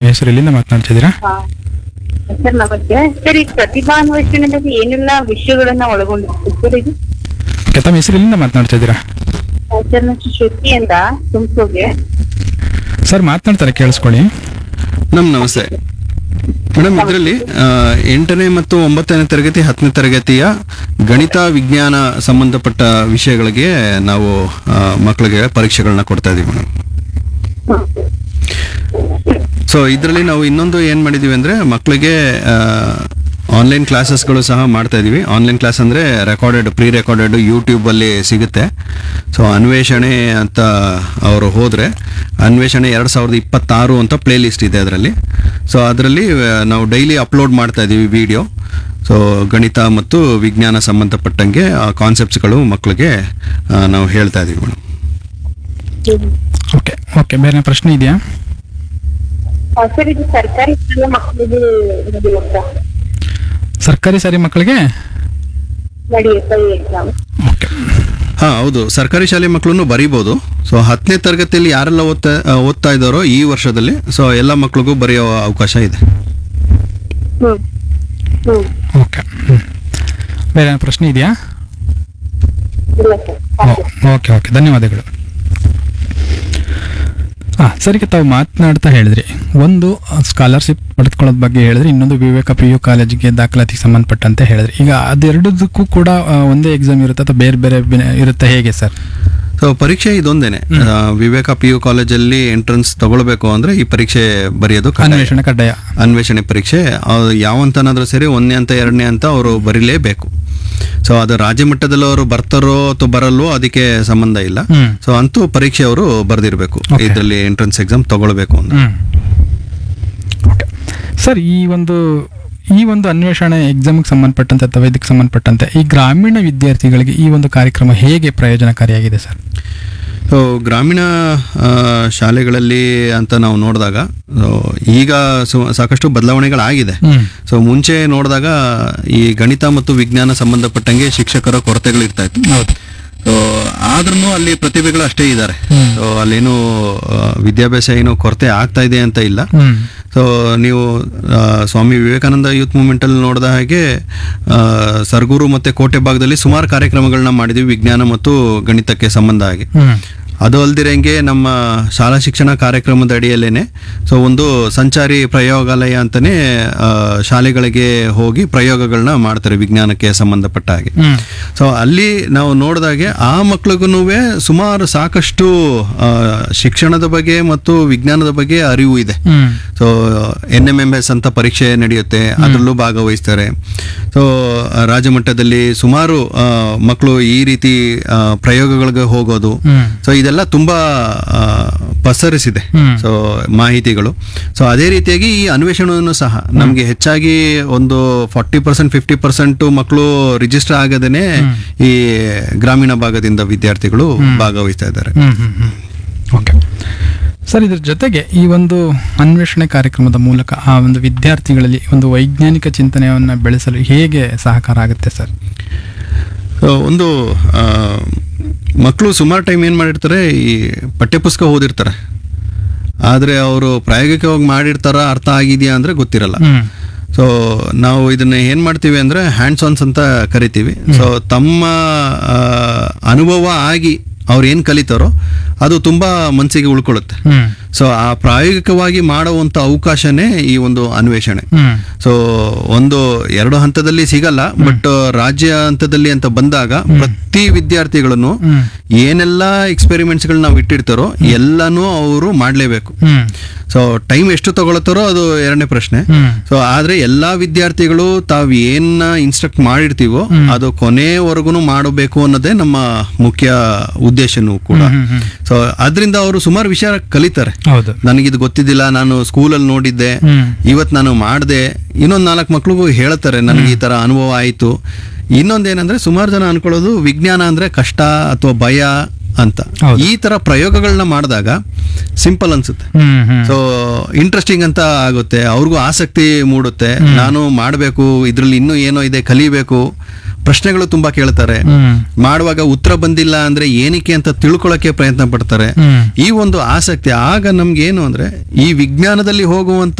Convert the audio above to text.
ಹೆಸರು ಎಲ್ಲಿಂದ ಮಾತನಾಡ್ತಿದ್ದೀರಾ ಹಾ. ಸರ್ ನಮಸ್ತೆ ಸರ್ ಈ ಪ್ರತಿಭಾ ಅನ್ವೇಷಣೆಯಲ್ಲಿ ಏನೆಲ್ಲ ವಿಷಯಗಳನ್ನ ಒಳಗೊಂಡಿರುತ್ತೆ ಸರ್ ಇದು ಓಕೆ ತಮ್ಮ ಹೆಸರು ಎಲ್ಲಿಂದ ಮಾತನಾಡ್ತಿದ್ದೀರಾ ಆ, ಸರ್ ನಾನು ಶ್ರುತಿ ಅಂತ ತುಮಕೂರಿಗೆ ಸರ್ ಮಾತನಾಡ್ತಾರೆ ಕೇಳಿಸ್ಕೊಳ್ಳಿ ನಮ್ ನಮಸ್ತೆ ಮೇಡಮ್ ಇದರಲ್ಲಿ ಎಂಟನೇ ಮತ್ತು ಒಂಬತ್ತನೇ ತರಗತಿ ಹತ್ತನೇ ತರಗತಿಯ ಗಣಿತ ವಿಜ್ಞಾನ ಸಂಬಂಧಪಟ್ಟ ವಿಷಯಗಳಿಗೆ ನಾವು ಆ, ಮಕ್ಕಳಿಗೆ ಪರೀಕ್ಷೆಗಳನ್ನ ಕೊಡ್ತಾ ಇದೀವಿ ಮೇಡಮ್ ಸೊ ಇದರಲ್ಲಿ ನಾವು ಇನ್ನೊಂದು ಏನು ಮಾಡಿದ್ದೀವಿ ಅಂದರೆ ಮಕ್ಕಳಿಗೆ ಆನ್ಲೈನ್ ಕ್ಲಾಸಸ್ಗಳು ಸಹ ಮಾಡ್ತಾ ಇದೀವಿ ಆನ್ಲೈನ್ ಕ್ಲಾಸ್ ಅಂದರೆ ರೆಕಾರ್ಡೆಡ್ ಪ್ರೀ ರೆಕಾರ್ಡೆಡ್ ಯೂಟ್ಯೂಬಲ್ಲಿ ಸಿಗುತ್ತೆ ಸೊ ಅನ್ವೇಷಣೆ ಅಂತ ಅವರು ಹೋದರೆ ಅನ್ವೇಷಣೆ ಎರಡು ಸಾವಿರದ ಇಪ್ಪತ್ತಾರು ಅಂತ ಪ್ಲೇ ಲಿಸ್ಟ್ ಇದೆ ಅದರಲ್ಲಿ ಸೊ ಅದರಲ್ಲಿ ನಾವು ಡೈಲಿ ಅಪ್ಲೋಡ್ ಮಾಡ್ತಾ ಇದ್ದೀವಿ ವಿಡಿಯೋ ಸೊ ಗಣಿತ ಮತ್ತು ವಿಜ್ಞಾನ ಸಂಬಂಧಪಟ್ಟಂಗೆ ಆ ಕಾನ್ಸೆಪ್ಟ್ಸ್ಗಳು ಮಕ್ಕಳಿಗೆ ಆ, ನಾವು ಹೇಳ್ತಾ ಇದ್ದೀವಿ ಮೇಡಮ್ ಓಕೆ ಓಕೆ ಬೇರೆ ಪ್ರಶ್ನೆ ಇದೆಯಾ ಆ, ಸರ್ ಇದು ಸರ್ಕಾರಿ ಶಾಲೆ ಮಕ್ಕಳಿಗೆ ನಡೆಯುತ್ತಾ ಸರ್ಕಾರಿ ಸಾರಿ ಮಕ್ಕಳಿಗೆ ನಡೆಯುತ್ತಾ ಈ ಎಕ್ಸಾಮ್ ಓಕೆ ಹಾಂ ಹೌದು ಸರ್ಕಾರಿ ಶಾಲೆ ಮಕ್ಕಳನ್ನು ಬರೀಬೋದು ಸೊ ಹತ್ತನೇ ತರಗತಿಯಲ್ಲಿ ಯಾರೆಲ್ಲ ಓದ್ತಾ ಓದ್ತಾ ಇದ್ದಾರೋ ಈ ವರ್ಷದಲ್ಲಿ ಸೊ ಎಲ್ಲ ಮಕ್ಕಳಿಗೂ ಬರೆಯೋ ಅವಕಾಶ ಇದೆ ಹ್ಮ್ ಹ್ಮ್ ಓಕೆ ಹ್ಮ್. ಬೇರೆ ಏನಾದ್ರು ಪ್ರಶ್ನೆ ಇದೆಯಾ ಇಲ್ಲ ಸರ್ ಸಾಕು. ಓಕೆ ಓಕೆ ಧನ್ಯವಾದಗಳು ಹಾಂ ಸರಿಗೆ ತಾವು ಮಾತನಾಡ್ತಾ ಹೇಳಿದ್ರಿ ಒಂದು ಸ್ಕಾಲರ್ಶಿಪ್ ಪಡೆದುಕೊಳ್ಳೋದ್ ಬಗ್ಗೆ ಹೇಳಿದ್ರಿ ಇನ್ನೊಂದು ವಿವೇಕ ಪಿ ಯು ಕಾಲೇಜಿಗೆ ದಾಖಲಾತಿಗೆ ಸಂಬಂಧಪಟ್ಟಂತೆ ಹೇಳಿದ್ರಿ ಈಗ ಅದೆರಡದಕ್ಕೂ ಕೂಡ ಆ, ಒಂದೇ ಎಕ್ಸಾಮ್ ಇರುತ್ತೆ ಅಥವಾ ಬೇರೆ ಬೇರೆ ಬಿನ- ಇರುತ್ತೆ ಹೇಗೆ ಸರ್ ಸೊ ಪರೀಕ್ಷೆ ಇದೊಂದೇನೆ ಆ, ವಿವೇಕ ಪಿ ಯು ಕಾಲೇಜಲ್ಲಿ ಎಂಟ್ರೆನ್ಸ್ ತಗೊಳ್ಬೇಕು ಅಂದ್ರೆ ಈ ಪರೀಕ್ಷೆ ಬರೆಯೋದು ಕಡ್ಡಾಯ. ಅನ್ವೇಷಣೆ ಕಡ್ಡಾಯ ಅನ್ವೇಷಣೆ ಪರೀಕ್ಷೆ ಅದು ಯಾವಂತನಾದ್ರೂ ಸರಿ ಒಂದನೇ ಅಂತ ಎರಡನೇ ಅಂತ ಅವರು ಬರೀಲೇಬೇಕು ಸೊ ಅದು ರಾಜ್ಯ ಮಟ್ಟದಲ್ಲಿ ಅವರು ಬರ್ತಾರೋ ಅಥವಾ ಬರಲ್ವೋ ಅದಕ್ಕೆ ಸಂಬಂಧ ಇಲ್ಲ ಹ್ಮ್. ಸೊ ಅಂತೂ ಪರೀಕ್ಷೆ ಅವರು ಬರೆದಿರಬೇಕು Okay. ಇದರಲ್ಲಿ ಎಂಟ್ರೆನ್ಸ್ ಎಕ್ಸಾಮ್ ತಗೊಳ್ಬೇಕು ಅಂದ್ರೆ ಹ್ಮ್ ಓಕೆ ಸರ್ ಈ ಒಂದು ಈ ಒಂದು ಅನ್ವೇಷಣೆ ಎಕ್ಸಾಮ್ಗೆ ಸಂಬಂಧಪಟ್ಟಂತೆ ಅಥವಾ ಇದಕ್ಕೆ ಸಂಬಂಧಪಟ್ಟಂತೆ ಈ ಗ್ರಾಮೀಣ ವಿದ್ಯಾರ್ಥಿಗಳಿಗೆ ಈ ಒಂದು ಕಾರ್ಯಕ್ರಮ ಹೇಗೆ ಪ್ರಯೋಜನಕಾರಿಯಾಗಿದೆ ಸರ್ ಸೊ ಗ್ರಾಮೀಣ ಆ, ಶಾಲೆಗಳಲ್ಲಿ ಅಂತ ನಾವು ನೋಡಿದಾಗ ಸೊ, ಈಗ ಸು- ಸಾಕಷ್ಟು ಬದಲಾವಣೆಗಳಾಗಿದೆ ಹ್ಮ್ ಸೊ ಮುಂಚೆ ನೋಡಿದಾಗ ಈ ಗಣಿತ ಮತ್ತು ವಿಜ್ಞಾನ ಸಂಬಂಧಪಟ್ಟಂಗೆ ಶಿಕ್ಷಕರ ಕೊರತೆಗಳಿರ್ತಾ ಇತ್ತು ಹೌದು ಸೊ ಆದ್ರೂ ಅಲ್ಲಿ ಪ್ರತಿಭೆಗಳು ಅಷ್ಟೇ ಇದ್ದಾರೆ ಹ್ಮ್. ಸೊ ಅಲ್ಲೇನು ಆ, ವಿದ್ಯಾಭ್ಯಾಸ ಏನು ಕೊರತೆ ಆಗ್ತಾ ಇದೆ ಅಂತ ಇಲ್ಲ ಹ್ಮ್ ಸೊ ನೀವು ಆ, ಸ್ವಾಮಿ ವಿವೇಕಾನಂದ ಯೂತ್ ಮೂವ್ಮೆಂಟ್ ಅಲ್ಲಿ ನೋಡಿದ ಹಾಗೆ ಆ, ಸರ್ಗೂರು ಮತ್ತೆ ಕೋಟೆ ಭಾಗದಲ್ಲಿ ಸುಮಾರು ಕಾರ್ಯಕ್ರಮಗಳನ್ನ ಮಾಡಿದ್ವಿ ವಿಜ್ಞಾನ ಮತ್ತು ಗಣಿತಕ್ಕೆ ಸಂಬಂಧ ಆಗಿ ಹ್ಮ್ ಅದು ಅಲ್ದಿರಂಗೆ ನಮ್ಮ ಶಾಲಾ ಶಿಕ್ಷಣ ಕಾರ್ಯಕ್ರಮದ ಅಡಿಯಲ್ಲೇನೆ ಸೊ ಒಂದು ಸಂಚಾರಿ ಪ್ರಯೋಗಾಲಯ ಅಂತಾನೆ ಆ, ಶಾಲೆಗಳಿಗೆ ಹೋಗಿ ಪ್ರಯೋಗಗಳನ್ನ ಮಾಡ್ತಾರೆ ವಿಜ್ಞಾನಕ್ಕೆ ಸಂಬಂಧಪಟ್ಟ ಹಾಗೆ ಹ್ಮ್ ಸೊ ಅಲ್ಲಿ ನಾವು ನೋಡಿದಾಗೆ ಆ ಮಕ್ಳಿಗೂ ಸುಮಾರು ಸಾಕಷ್ಟು ಆ, ಶಿಕ್ಷಣದ ಬಗ್ಗೆ ಮತ್ತು ವಿಜ್ಞಾನದ ಬಗ್ಗೆ ಅರಿವು ಇದೆ ಹ್ಮ್ so N M M S ಅಂತ ಪರೀಕ್ಷೆ ನಡೆಯುತ್ತೆ ಅದರಲ್ಲೂ ಭಾಗವಹಿಸ್ತಾರೆ ಸೊ ರಾಜ್ಯ ಮಟ್ಟದಲ್ಲಿ ಸುಮಾರು ಮಕ್ಕಳು ಈ ರೀತಿ ಆ, ಪ್ರಯೋಗಗಳಿಗೆ ಹೋಗೋದು ಹ್ಮ್ ಸೊ ಇದೆಲ್ಲ ತುಂಬಾ ಆ, ಪಸರಿಸಿದೆ ಹ್ಮ್. ಸೊ ಮಾಹಿತಿಗಳು ಸೊ ಅದೇ ರೀತಿಯಾಗಿ ಈ ಅನ್ವೇಷಣೆಯನ್ನು ಸಹ ನಮಗೆ ಹೆಚ್ಚಾಗಿ ಒಂದು ಫಾರ್ಟಿ ಪರ್ಸೆಂಟ್ ಫಿಫ್ಟಿ ಪರ್ಸೆಂಟ್ ಮಕ್ಕಳು ರಿಜಿಸ್ಟರ್ ಆಗದೇನೆ ಈ ಗ್ರಾಮೀಣ ಭಾಗದಿಂದ ವಿದ್ಯಾರ್ಥಿಗಳು ಭಾಗವಹಿಸ್ತಾ ಇದ್ದಾರೆ ಹ್ಮ್ ಹ್ಮ್ ಹ್ಮ್ ಓಕೆ ಸರ್ ಇದ್ರ ಜೊತೆಗೆ ಈ ಒಂದು ಅನ್ವೇಷಣೆ ಕಾರ್ಯಕ್ರಮದ ಮೂಲಕ ಆ ಒಂದು ವಿದ್ಯಾರ್ಥಿಗಳಲ್ಲಿ ಒಂದು ವೈಜ್ಞಾನಿಕ ಚಿಂತನೆಯನ್ನು ಬೆಳೆಸಲು ಹೇಗೆ ಸಹಕಾರ ಆಗುತ್ತೆ ಸರ್ ಸೊ, ಒಂದು ಮಕ್ಕಳು ಸುಮಾರು ಟೈಮ್ ಏನು ಮಾಡಿರ್ತಾರೆ ಈ ಪಠ್ಯಪುಸ್ತಕ ಓದಿರ್ತಾರೆ ಆದರೆ ಅವರು ಪ್ರಾಯೋಗಿಕವಾಗಿ ಮಾಡಿರ್ತಾರ ಅರ್ಥ ಆಗಿದೆಯಾ ಅಂದರೆ ಗೊತ್ತಿರಲ್ಲ ಹ್ಮ್ ಸೊ ನಾವು ಇದನ್ನ ಏನ್ ಮಾಡ್ತೀವಿ ಅಂದ್ರೆ ಹ್ಯಾಂಡ್ಸ್ ಆನ್ಸ್ ಅಂತ ಕರಿತೀವಿ ಸೊ ತಮ್ಮ ಆ, ಅನುಭವ ಆಗಿ ಅವ್ರು ಏನ್ ಕಲಿತಾರೋ ಅದು ತುಂಬಾ ಮನಸ್ಸಿಗೆ ಉಳ್ಕೊಳ್ಳುತ್ತೆ ಹ್ಮ್ ಸೊ ಆ ಪ್ರಾಯೋಗಿಕವಾಗಿ ಮಾಡುವಂತ ಅವಕಾಶನೇ ಈ ಒಂದು ಅನ್ವೇಷಣೆ ಹ್ಮ್ ಸೊ ಒಂದು ಎರಡು ಹಂತದಲ್ಲಿ ಸಿಗಲ್ಲ ಬಟ್ ರಾಜ್ಯ ಹಂತದಲ್ಲಿ ಅಂತ ಬಂದಾಗ ಪ್ರತಿ ವಿದ್ಯಾರ್ಥಿಗಳನ್ನು ಹ್ಮ್ ಏನೆಲ್ಲ ಎಕ್ಸ್ಪೆರಿಮೆಂಟ್ಸ್ ಗಳು ನಾವು ಇಟ್ಟಿರ್ತಾರೋ ಎಲ್ಲಾನು ಅವರು ಮಾಡ್ಲೇಬೇಕು ಹ್ಮ್ ಸೊ ಟೈಮ್ ಎಷ್ಟು ತಗೊಳತ್ತಾರೋ ಅದು ಎರಡನೇ ಪ್ರಶ್ನೆ ಹ್ಮ್ ಸೊ ಆದ್ರೆ ಎಲ್ಲಾ ವಿದ್ಯಾರ್ಥಿಗಳು ತಾವ್ ಏನ್ ಇನ್ಸ್ಟ್ರಕ್ಟ್ ಮಾಡಿರ್ತೀವೋ ಅದು ಕೊನೆವರೆಗೂ ಮಾಡಬೇಕು ಅನ್ನೋದೇ ನಮ್ಮ ಮುಖ್ಯ ಉದ್ದೇಶನೂ ಕೂಡ ಹ್ಮ್ ಹ್ಮ್ ಸೊ ಅದರಿಂದ ಅವರು ಸುಮಾರು ವಿಷಯ ಕಲಿತಾರೆ ಹೌದು ನನಗಿದು ಗೊತ್ತಿದ್ದಿಲ್ಲ ನಾನು ಸ್ಕೂಲಲ್ಲಿ ನೋಡಿದ್ದೆ ಹ್ಮ್ ಇವತ್ತು ನಾನು ಮಾಡಿದೆ ಇನ್ನೊಂದು ನಾಲ್ಕು ಮಕ್ಳಿಗೂ ಹೇಳ್ತಾರೆ ನನಗೆ ಈ ತರ ಅನುಭವ ಆಯಿತು ಇನ್ನೊಂದೇನಂದ್ರೆ ಸುಮಾರು ಜನ ಅನ್ಕೊಳ್ಳೋದು ವಿಜ್ಞಾನ ಅಂದ್ರೆ ಕಷ್ಟ ಅಥವಾ ಭಯ ಅಂತ ಹೌದು. ಈ ತರ ಪ್ರಯೋಗಗಳನ್ನ ಮಾಡಿದಾಗ ಸಿಂಪಲ್ ಅನ್ಸುತ್ತೆ ಹ್ಮ್ ಹ್ಮ್ ಸೊ ಇಂಟ್ರೆಸ್ಟಿಂಗ್ ಅಂತ ಆಗುತ್ತೆ ಅವ್ರಿಗೂ ಆಸಕ್ತಿ ಮೂಡುತ್ತೆ ನಾನು ಮಾಡಬೇಕು ಇದ್ರಲ್ಲಿ ಇನ್ನೂ ಏನೋ ಇದೆ ಕಲಿಬೇಕು ಪ್ರಶ್ನೆಗಳು ತುಂಬಾ ಕೇಳ್ತಾರೆ ಹ್ಮ್ ಮಾಡುವಾಗ ಉತ್ತರ ಬಂದಿಲ್ಲ ಅಂದ್ರೆ ಏನಕ್ಕೆ ಅಂತ ತಿಳ್ಕೊಳಕ್ಕೆ ಪ್ರಯತ್ನ ಪಡ್ತಾರೆ ಹ್ಮ್ ಈ ಒಂದು ಆಸಕ್ತಿ ಆಗ ನಮ್ಗೆ ಏನು ಅಂದ್ರೆ ಈ ವಿಜ್ಞಾನದಲ್ಲಿ ಹೋಗುವಂತ